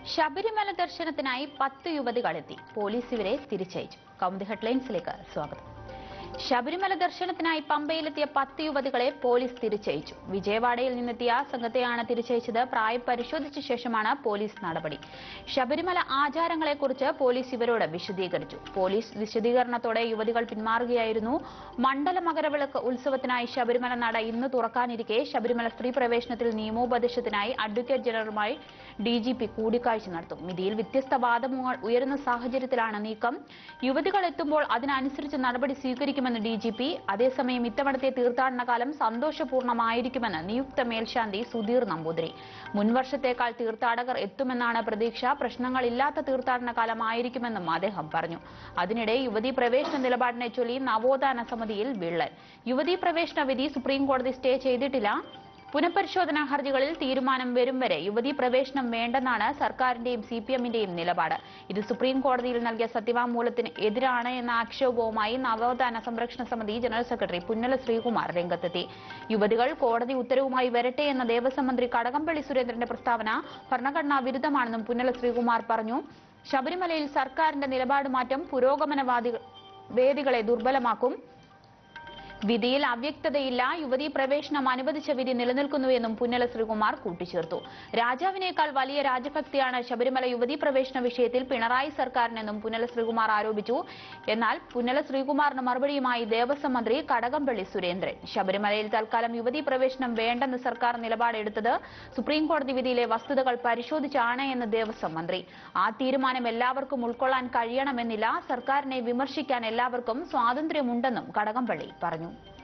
ശബരിമല ദർശനത്തിനായി പത്ത് യുവതികളെത്തി പോലീസ് ഇവരെ തിരിച്ചയച്ചു കൗമുദി ഹെഡ്ലൈൻസിലേക്ക് സ്വാഗതം ശബരിമല ദർശനത്തിനായി പമ്പയിലെത്തിയ പത്ത് യുവതികളെ പോലീസ് തിരിച്ചയച്ചു വിജയവാഡയിൽ നിന്നെത്തിയ സംഘത്തെയാണ് തിരിച്ചയച്ചത് പ്രായം പരിശോധിച്ച ശേഷമാണ് പോലീസ് നടപടി ശബരിമല ആചാരങ്ങളെക്കുറിച്ച് പോലീസ് ഇവരോട് വിശദീകരിച്ചു പോലീസ് വിശദീകരണത്തോടെ യുവതികൾ പിന്മാറുകയായിരുന്നു മണ്ഡല മകരവിളക്ക് ഉത്സവത്തിനായി ശബരിമല നട ഇന്ന് തുറക്കാനിരിക്കെ ശബരിമല സ്ത്രീ പ്രവേശനത്തിൽ നിയമോപദേശത്തിനായി അഡ്വക്കേറ്റ് ജനറലുമായി ഡി ജി പി കൂടിക്കാഴ്ച നടത്തും വിധിയിൽ വ്യത്യസ്ത വാദമുകൾ ഉയരുന്ന സാഹചര്യത്തിലാണ് നീക്കം യുവതികൾ എത്തുമ്പോൾ അതിനനുസരിച്ച് നടപടി സ്വീകരിക്കുമെന്ന് ഡി ജി പി അതേസമയം ഇത്തവണത്തെ തീർത്ഥാടന കാലം സന്തോഷപൂർണ്ണമായിരിക്കുമെന്ന് നിയുക്ത മേൽശാന്തി സുധീർ നമ്പൂതിരി മുൻവർഷത്തേക്കാൾ തീർത്ഥാടകർ എത്തുമെന്നാണ് പ്രതീക്ഷ പ്രശ്നങ്ങളില്ലാത്ത തീർത്ഥാടന കാലമായിരിക്കുമെന്നും അദ്ദേഹം പറഞ്ഞു അതിനിടെ യുവതീ പ്രവേശന നിലപാടിനെ ചൊല്ലി നവോത്ഥാന സമിതിയിൽ വിള്ളൽ യുവതീ പ്രവേശന വിധി സുപ്രീംകോടതി സ്റ്റേ ചെയ്തിട്ടില്ല പുനഃപരിശോധനാ ഹർജികളിൽ തീരുമാനം വരും വരെ യുവതീ പ്രവേശനം വേണ്ടെന്നാണ് സർക്കാരിന്റെയും സി പി എമ്മിന്റെയും നിലപാട് ഇത് സുപ്രീം കോടതിയിൽ നൽകിയ സത്യവാങ്മൂലത്തിന് എതിരാണ് എന്ന ആക്ഷേപവുമായി നവോത്ഥാന സംരക്ഷണ സമിതി ജനറൽ സെക്രട്ടറി പുന്നല ശ്രീകുമാർ രംഗത്തെത്തി യുവതികൾ കോടതി ഉത്തരവുമായി വരട്ടെ എന്ന ദേവസ്വം മന്ത്രി കടകംപള്ളി സുരേന്ദ്രന്റെ പ്രസ്താവന ഭരണഘടനാ വിരുദ്ധമാണെന്നും പുന്നല ശ്രീകുമാർ പറഞ്ഞു ശബരിമലയിൽ സർക്കാരിന്റെ നിലപാട് മാറ്റം പുരോഗമനവാദി വേദികളെ ദുർബലമാക്കും വിധിയിൽ അവ്യക്തതയില്ല യുവതീ പ്രവേശനം അനുവദിച്ച വിധി നിലനിൽക്കുന്നുവെന്നും പുന്നല ശ്രീകുമാർ കൂട്ടിച്ചേർത്തു രാജാവിനേക്കാൾ വലിയ രാജഭക്തിയാണ് ശബരിമല യുവതീ പ്രവേശന വിഷയത്തിൽ പിണറായി സർക്കാരിനെന്നും പുന്നല ശ്രീകുമാർ ആരോപിച്ചു എന്നാൽ പുന്നല ശ്രീകുമാറിന് മറുപടിയുമായി ദേവസ്വം മന്ത്രി കടകംപള്ളി സുരേന്ദ്രൻ ശബരിമലയിൽ തൽക്കാലം യുവതീ പ്രവേശനം വേണ്ടെന്ന് സർക്കാർ നിലപാടെടുത്തത് സുപ്രീംകോടതി വിധിയിലെ വസ്തുതകൾ പരിശോധിച്ചാണ് എന്ന് ദേവസ്വം മന്ത്രി ആ തീരുമാനം എല്ലാവർക്കും ഉൾക്കൊള്ളാൻ കഴിയണമെന്നില്ല സർക്കാരിനെ വിമർശിക്കാൻ എല്ലാവർക്കും സ്വാതന്ത്ര്യമുണ്ടെന്നും കടകംപള്ളി പറഞ്ഞു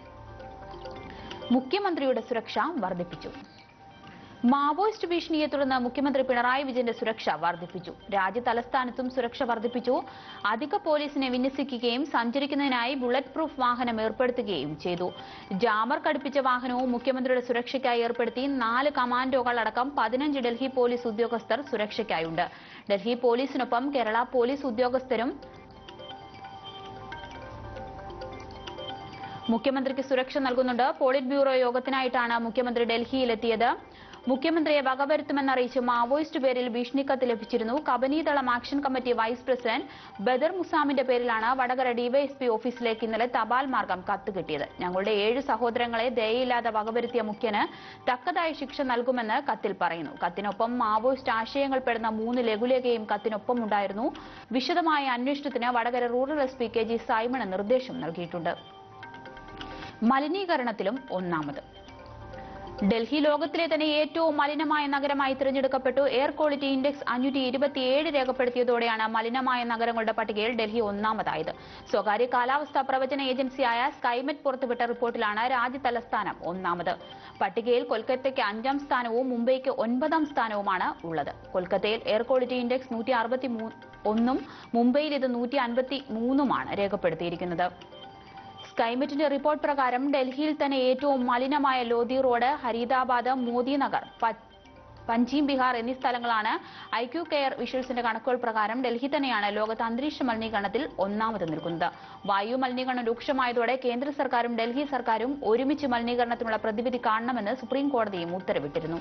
മുഖ്യമന്ത്രിയുടെ സുരക്ഷ വർദ്ധിപ്പിച്ചു മാവോയിസ്റ്റ് ഭീഷണിയെ തുടർന്ന് മുഖ്യമന്ത്രി പിണറായി വിജയന്റെ സുരക്ഷ വർദ്ധിപ്പിച്ചു രാജ്യ തലസ്ഥാനത്തും സുരക്ഷ വർദ്ധിപ്പിച്ചു അധിക പോലീസിനെ വിന്യസിക്കുകയും സഞ്ചരിക്കുന്നതിനായി ബുള്ളറ്റ് പ്രൂഫ് വാഹനം ഏർപ്പെടുത്തുകയും ചെയ്തു ജാമർ ഘടിപ്പിച്ച വാഹനവും മുഖ്യമന്ത്രിയുടെ സുരക്ഷയ്ക്കായി ഏർപ്പെടുത്തി നാല് കമാൻഡോകൾ അടക്കം പതിനഞ്ച് ഡൽഹി പോലീസ് ഉദ്യോഗസ്ഥർ സുരക്ഷയ്ക്കായുണ്ട് ഡൽഹി പോലീസിനൊപ്പം കേരള പോലീസ് ഉദ്യോഗസ്ഥരും മുഖ്യമന്ത്രിക്ക് സുരക്ഷ നൽകുന്നുണ്ട് പോളിറ്റ് ബ്യൂറോ യോഗത്തിനായിട്ടാണ് മുഖ്യമന്ത്രി ഡൽഹിയിലെത്തിയത് മുഖ്യമന്ത്രിയെ വകവരുത്തുമെന്നറിയിച്ച് മാവോയിസ്റ്റ് പേരിൽ ഭീഷണിക്കത്ത് ലഭിച്ചിരുന്നു Kabanidalam action committee vice president Badar മുസാമിന്റെ പേരിലാണ് വടകര ഡിവൈഎസ്പി ഓഫീസിലേക്ക് ഇന്നലെ തപാൽ മാർഗം കത്ത് കിട്ടിയത് ഞങ്ങളുടെ ഏഴ് സഹോദരങ്ങളെ ദയയില്ലാതെ വകവരുത്തിയ മുഖ്യന് തക്കതായ ശിക്ഷ നൽകുമെന്ന് കത്തിൽ പറയുന്നു കത്തിനൊപ്പം മാവോയിസ്റ്റ് ആശയങ്ങൾ പെടുന്ന മൂന്ന് ലഘുലേഖയും കത്തിനൊപ്പം ഉണ്ടായിരുന്നു വിശദമായ അന്വേഷണത്തിന് Vadakara rural S P K G Simon നിർദ്ദേശം നൽകിയിട്ടുണ്ട് മലിനീകരണത്തിലും ഒന്നാമത് ഡൽഹി ലോകത്തിലെ തന്നെ ഏറ്റവും മലിനമായ നഗരമായി തിരഞ്ഞെടുക്കപ്പെട്ടു എയർ ക്വാളിറ്റി ഇൻഡെക്സ് അഞ്ഞൂറ്റി ഇരുപത്തിയേഴ് രേഖപ്പെടുത്തിയതോടെയാണ് മലിനമായ നഗരങ്ങളുടെ പട്ടികയിൽ ഡൽഹി ഒന്നാമതായത് സ്വകാര്യ കാലാവസ്ഥാ പ്രവചന ഏജൻസിയായ സ്കൈമെറ്റ് പുറത്തുവിട്ട റിപ്പോർട്ടിലാണ് രാജ്യ തലസ്ഥാനം ഒന്നാമത് പട്ടികയിൽ കൊൽക്കത്തയ്ക്ക് അഞ്ചാം സ്ഥാനവും മുംബൈക്ക് ഒൻപതാം സ്ഥാനവുമാണ് ഉള്ളത് കൊൽക്കത്തയിൽ എയർ ക്വാളിറ്റി ഇൻഡെക്സ് നൂറ്റി അറുപത്തി ഒന്നും മുംബൈയിൽ ഇത് നൂറ്റി അൻപത്തി മൂന്നുമാണ് രേഖപ്പെടുത്തിയിരിക്കുന്നത് സ്കൈമെറ്റിന്റെ റിപ്പോർട്ട് പ്രകാരം ഡൽഹിയിൽ തന്നെ ഏറ്റവും മലിനമായ ലോധി റോഡ് ഹരീദാബാദ് മോദിനഗർ പഞ്ചീം ബിഹാർ എന്നീ സ്ഥലങ്ങളാണ് ഐക്യു കെയർ വിഷ്വൽസിന്റെ കണക്കുകൾ പ്രകാരം ഡൽഹി തന്നെയാണ് ലോകത്ത് അന്തരീക്ഷ മലിനീകരണത്തിൽ ഒന്നാമത് നിൽക്കുന്നത് വായു മലിനീകരണം രൂക്ഷമായതോടെ കേന്ദ്ര സർക്കാരും ഡൽഹി സർക്കാരും ഒരുമിച്ച് മലിനീകരണത്തിനുള്ള പ്രതിവിധി കാണണമെന്ന് സുപ്രീം കോടതിയും ഉത്തരവിട്ടിരുന്നു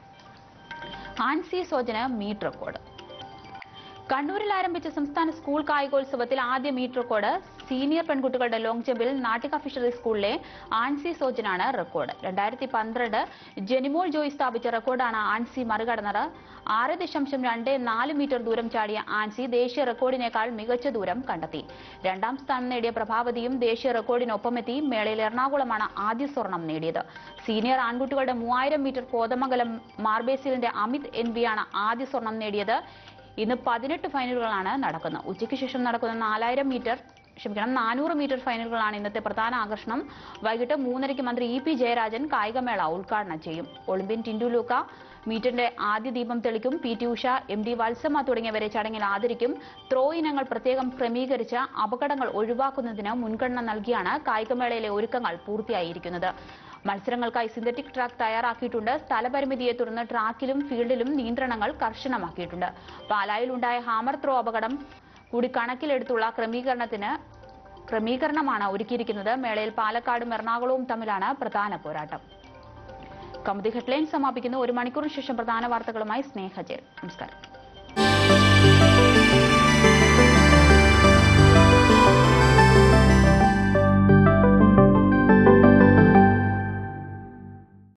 ആൻസി സോജന് മീറ്റ് റെക്കോർഡ് കണ്ണൂരിൽ ആരംഭിച്ച സംസ്ഥാന സ്കൂൾ കായികോത്സവത്തിൽ ആദ്യ മീറ്റ് റെക്കോർഡ് സീനിയർ പെൺകുട്ടികളുടെ ലോങ് ജമ്പിൽ നാട്ടിക ഫിഷറി സ്കൂളിലെ ആൻസി സോജനാണ് റെക്കോർഡ് രണ്ടായിരത്തി പന്ത്രണ്ട് ജെനിമോൾ ജോയി സ്ഥാപിച്ച റെക്കോർഡാണ് ആൻസി മറികടന്നത് ആറ് ദശാംശം രണ്ട് നാല് മീറ്റർ ദൂരം ചാടിയ ആൻസി ദേശീയ റെക്കോർഡിനേക്കാൾ മികച്ച ദൂരം കണ്ടെത്തി രണ്ടാം സ്ഥാനം നേടിയ പ്രഭാവതിയും ദേശീയ റെക്കോർഡിനൊപ്പമെത്തി മേളയിൽ എറണാകുളമാണ് ആദ്യ സ്വർണം നേടിയത് സീനിയർ ആൺകുട്ടികളുടെ മൂവായിരം മീറ്റർ കോതമംഗലം മാർബേസിലിന്റെ അമിത് എൻ വിയാണ് ആദ്യ സ്വർണം നേടിയത് ഇന്ന് പതിനെട്ട് ഫൈനലുകളാണ് നടക്കുന്നത് ഉച്ചയ്ക്ക് ശേഷം നടക്കുന്ന നാലായിരം മീറ്റർ ക്ഷമിക്കണം നാനൂറ് മീറ്റർ ഫൈനലുകളാണ് ഇന്നത്തെ പ്രധാന ആകർഷണം വൈകിട്ട് മൂന്നരയ്ക്ക് മന്ത്രി ഇ പി ജയരാജൻ കായികമേള ഉദ്ഘാടനം ചെയ്യും ഒളിമ്പ്യൻ ടിൻഡു ലൂക്ക മീറ്ററിന്റെ ആദ്യ ദീപം തെളിക്കും P T Usha M D Valsamma തുടങ്ങിയവരെ ചടങ്ങിൽ ആദരിക്കും ത്രോ ഇനങ്ങൾ പ്രത്യേകം ക്രമീകരിച്ച് അപകടങ്ങൾ ഒഴിവാക്കുന്നതിന് മുൻഗണന നൽകിയാണ് കായികമേളയിലെ ഒരുക്കങ്ങൾ പൂർത്തിയായിരിക്കുന്നത് മത്സരങ്ങൾക്കായി സിന്തറ്റിക് ട്രാക്ക് തയ്യാറാക്കിയിട്ടുണ്ട് സ്ഥലപരിമിതിയെ തുടർന്ന് ട്രാക്കിലും ഫീൽഡിലും നിയന്ത്രണങ്ങൾ കർശനമാക്കിയിട്ടുണ്ട് പാലായിലുണ്ടായ ഹാമർ ത്രോ അപകടം കൂടി കണക്കിലെടുത്തുള്ള ക്രമീകരണത്തിന് ക്രമീകരണമാണ് ഒരുക്കിയിരിക്കുന്നത് മേളയിൽ പാലക്കാടും എറണാകുളവും തമ്മിലാണ് പ്രധാന പോരാട്ടം കമുദി ഹെഡ്ലൈൻ സമാപിക്കുന്നു ഒരു മണിക്കൂറിന് ശേഷം പ്രധാന വാർത്തകളുമായി സ്നേഹജൽ നമസ്കാരം